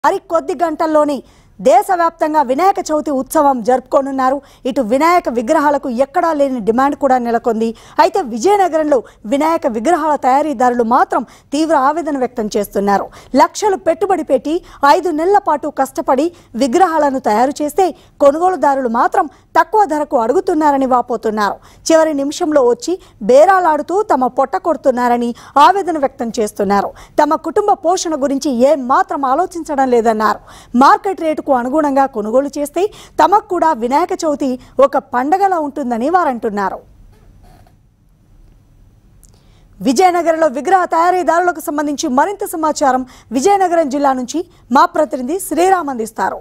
మరి కొద్ది గంటల్లోనే దేశవ్యాప్తంగా వినాయక చవితి ఉత్సవం జరుపుకోనున్నారు ఇటు వినాయక విగ్రహాలకు ఎక్కడా లేని డిమాండ్ కూడా నెలకొంది అయితే విజయనగరంలో వినాయక విగ్రహాల తయారీదారులు మాత్రం తీవ్ర ఆవేదన వ్యక్తం చేస్తున్నారు లక్షలు పెట్టుబడి పెట్టి ఐదు నెలల పాటు కష్టపడి విగ్రహాలను తయారు చేస్తే కొనుగోలుదారులు మాత్రం తక్కువ ధరకు అడుగుతున్నారని వాపోతున్నారు చివరి నిమిషంలో వచ్చి బేరాలాడుతూ తమ పొట్ట కొడుతున్నారని ఆవేదన వ్యక్తం చేస్తున్నారు తమ కుటుంబ పోషణ గురించి ఏం మాత్రం ఆలోచించడం లేదన్నారు మార్కెట్ రేటుకు అనుగుణంగా కొనుగోలు చేస్తే తమకు కూడా వినాయక చవితి ఒక పండగలా ఉంటుందని వారంటున్నారు విజయనగరంలో విగ్రహ తయారీదారులకు సంబంధించి మరింత సమాచారం విజయనగరం జిల్లా నుంచి మా ప్రతినిధి శ్రీరామ్ అందిస్తారు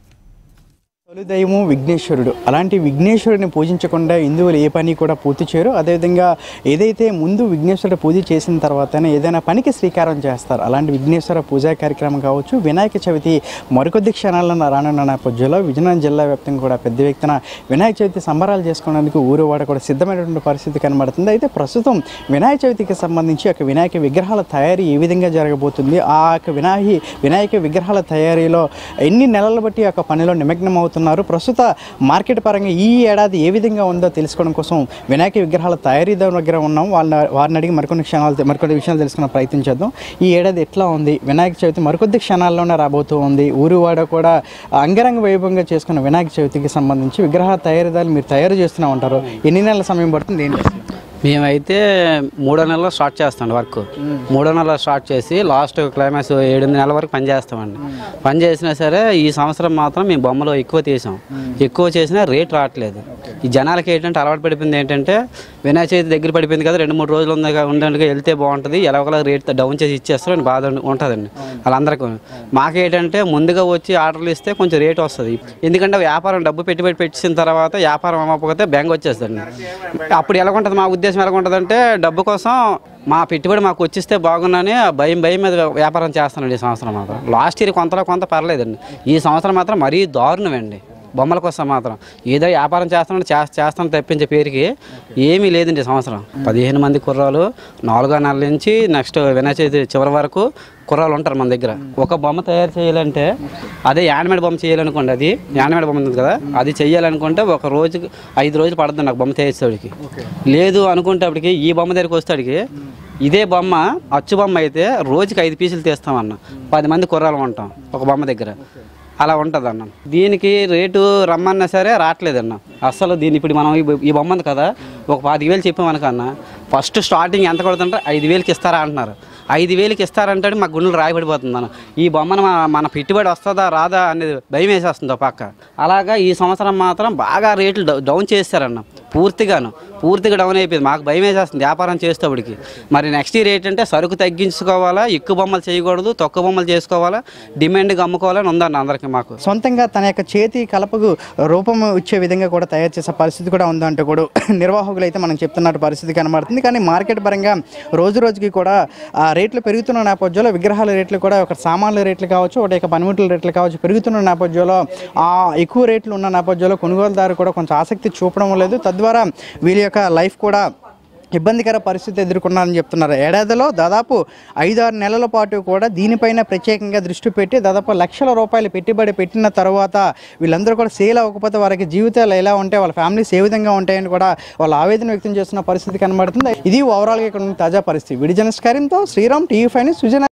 తొలిదైవము విఘ్నేశ్వరుడు అలాంటి విఘ్నేశ్వరుడిని పూజించకుండా హిందువులు ఏ పని కూడా పూర్తి చేయరు అదేవిధంగా ఏదైతే ముందు విఘ్నేశ్వరుడు పూజ చేసిన తర్వాతనే ఏదైనా పనికి శ్రీకారం చేస్తారు అలాంటి విఘ్నేశ్వర పూజా కార్యక్రమం కావచ్చు వినాయక చవితి మరికొద్ది క్షణాల్లో రానున్న నేపథ్యంలో విజయనగరం జిల్లా వ్యాప్తంగా కూడా పెద్ద వ్యక్తిన వినాయక చవితి సంబరాలు చేసుకోవడానికి ఊరు వాడ కూడా సిద్ధమైనటువంటి పరిస్థితి కనబడుతుంది అయితే ప్రస్తుతం వినాయక చవితికి సంబంధించి ఒక వినాయక విగ్రహాల తయారీ ఏ విధంగా జరగబోతుంది ఆ యొక్క వినాయక వినాయక విగ్రహాల తయారీలో ఎన్ని నెలల బట్టి ఆ యొక్క పనిలో నిమగ్నం అవుతున్నారు ప్రస్తుత మార్కెట్ పరంగా ఈ ఏడాది ఏ విధంగా ఉందో తెలుసుకోవడం కోసం వినాయక విగ్రహాల తయారీదారు దగ్గర ఉన్నాం వాళ్ళ వారిని అడిగి మరికొన్ని క్షణాలు మరికొన్ని విషయాలు తెలుసుకునే ప్రయత్నం చేద్దాం ఈ ఏడాది ఎట్లా ఉంది వినాయక చవితి మరికొద్ది క్షణాల్లోనే రాబోతూ ఉంది ఊరు వాడ కూడా అంగరంగ వైభవంగా చేసుకున్న వినాయక చవితికి సంబంధించి విగ్రహాల తయారీదారులు మీరు తయారు చేస్తూనే ఉంటారు ఎన్ని నెలల సమయం పడుతుంది ఏంటి మేమైతే మూడో నెలలో స్టార్ట్ చేస్తాం వర్క్ మూడో నెలలో స్టార్ట్ చేసి లాస్ట్ క్లైమాక్స్ ఏడెనిమిది నెలల వరకు పని చేస్తామండి పని చేసినా సరే ఈ సంవత్సరం మాత్రం మేము బొమ్మలు ఎక్కువ తీసాం ఎక్కువ చేసినా రేట్ రావట్లేదు ఈ జనాలకి ఏంటంటే అలవాటు పడిపోయింది ఏంటంటే వినాయక చవితి దగ్గర పడిపోయింది కదా రెండు మూడు రోజులు ఉంది ఉండడానికి వెళ్తే బాగుంటుంది ఎలా ఒకలా రేట్ డౌన్ చేసి ఇచ్చేస్తారు అని బాధ ఉంటుందండి వాళ్ళందరికీ మాకేంటంటే ముందుగా వచ్చి ఆర్డర్లు ఇస్తే కొంచెం రేట్ వస్తుంది ఎందుకంటే వ్యాపారం డబ్బు పెట్టుబడి పెట్టిన తర్వాత వ్యాపారం అమ్మకపోతే బ్యాంక్ వచ్చేస్తుంది అప్పుడు ఎలా ఉంటుంది మా ఉద్దేశం ఎలా ఉంటుంది అంటే డబ్బు కోసం మా పెట్టుబడి మాకు వచ్చిస్తే బాగున్నాని ఆ భయం భయం మీద వ్యాపారం చేస్తానండి ఈ సంవత్సరం మాత్రం లాస్ట్ ఇయర్ కొంతలో కొంత పర్లేదండి ఈ సంవత్సరం మాత్రం మరీ దారుణమండి బొమ్మల కోసం మాత్రం ఏదో వ్యాపారం చేస్తానంటే చేస్తాను తప్పించే పేరుకి ఏమీ లేదండి ఈ సంవత్సరం పదిహేను మంది కుర్రాలు నాలుగో నెలల నుంచి నెక్స్ట్ వినాయక చవితి చివరి వరకు కుర్రాలు ఉంటారు మన దగ్గర ఒక బొమ్మ తయారు చేయాలంటే అదే యానిమేడ్ బొమ్మ చేయాలనుకోండి అది యానిమేడ్ బొమ్మ ఉంది కదా అది చేయాలనుకుంటే ఒక రోజుకి ఐదు రోజులు పడుతుంది నాకు బొమ్మ తయారేసేవాడికి లేదు అనుకుంటే అప్పటికి ఈ బొమ్మ దగ్గరికి వస్తాడికి ఇదే బొమ్మ అచ్చు బొమ్మ అయితే రోజుకి ఐదు పీసులు తీస్తామన్న పది మంది కుర్రాలు ఉంటాం ఒక బొమ్మ దగ్గర అలా ఉంటుంది అన్న దీనికి రేటు రమ్మన్నా సరే రావట్లేదన్న అసలు దీని ఇప్పుడు మనం ఈ బొ- ఈ బొమ్మ ఉంది కదా ఒక పాతిక వేలు చెప్పామనుకన్నా ఫస్ట్ స్టార్టింగ్ ఎంత కొడుతుంటే ఐదు వేలకి ఇస్తారా అంటున్నారు ఐదు వేలకి ఇస్తారంటే మా గుండెలు రాయబడిపోతుంది అన్న ఈ బొమ్మను మన- మన పెట్టుబడి వస్తుందా రాదా అనేది భయం వేసేస్తుంది ఒక పక్క అలాగా ఈ సంవత్సరం మాత్రం బాగా రేట్లు డౌ- డౌన్ చేస్తారన్న పూర్తిగాను పూర్తిగా డౌన్ అయిపోయింది మాకు భయం వేసేస్తుంది వ్యాపారం చేసేటప్పటికి మరి నెక్స్ట్ ఇయర్ ఏంటంటే సరుకు తగ్గించుకోవాలా ఎక్కువ బొమ్మలు చేయకూడదు తక్కువ బొమ్మలు చేసుకోవాలా డిమాండ్గా అమ్ముకోవాలని ఉందండి అందరికీ మాకు సొంతంగా తన యొక్క చేతి కలపకు రూపం ఇచ్చే విధంగా కూడా తయారు చేసే పరిస్థితి కూడా ఉందంటే కూడా నిర్వాహకులు అయితే మనం చెప్తున్నట్టు పరిస్థితి కనబడుతుంది కానీ మార్కెట్ పరంగా రోజు రోజుకి కూడా ఆ రేట్లు పెరుగుతున్న నేపథ్యంలో విగ్రహాల రేట్లు కూడా ఒక సామాన్ల రేట్లు కావచ్చు ఒకటి యొక్క పనిముట్ల రేట్లు కావచ్చు పెరుగుతున్న నేపథ్యంలో ఆ ఎక్కువ రేట్లు ఉన్న నేపథ్యంలో కొనుగోలుదారు కూడా కొంచెం ఆసక్తి చూపడం లేదు తద్వారా వీళ్ళ యొక్క లైఫ్ కూడా ఇబ్బందికర పరిస్థితి ఎదుర్కొన్నారని చెప్తున్నారు ఏడాదిలో దాదాపు ఐదారు నెలల పాటు కూడా దీనిపైన ప్రత్యేకంగా దృష్టి పెట్టి దాదాపు లక్షల రూపాయలు పెట్టుబడి పెట్టిన తర్వాత వీళ్ళందరూ కూడా సేల్ అవ్వకపోతే వారికి జీవితాలు ఎలా ఉంటాయి వాళ్ళ ఫ్యామిలీస్ ఏ విధంగా ఉంటాయని కూడా వాళ్ళు ఆవేదన వ్యక్తం చేస్తున్న పరిస్థితి కనబడుతుంది ఇది ఓవరాల్గా ఇక్కడ ఉన్న తాజా పరిస్థితి విడిజనస్ కార్యంతో Sriram TV five news Vizianagaram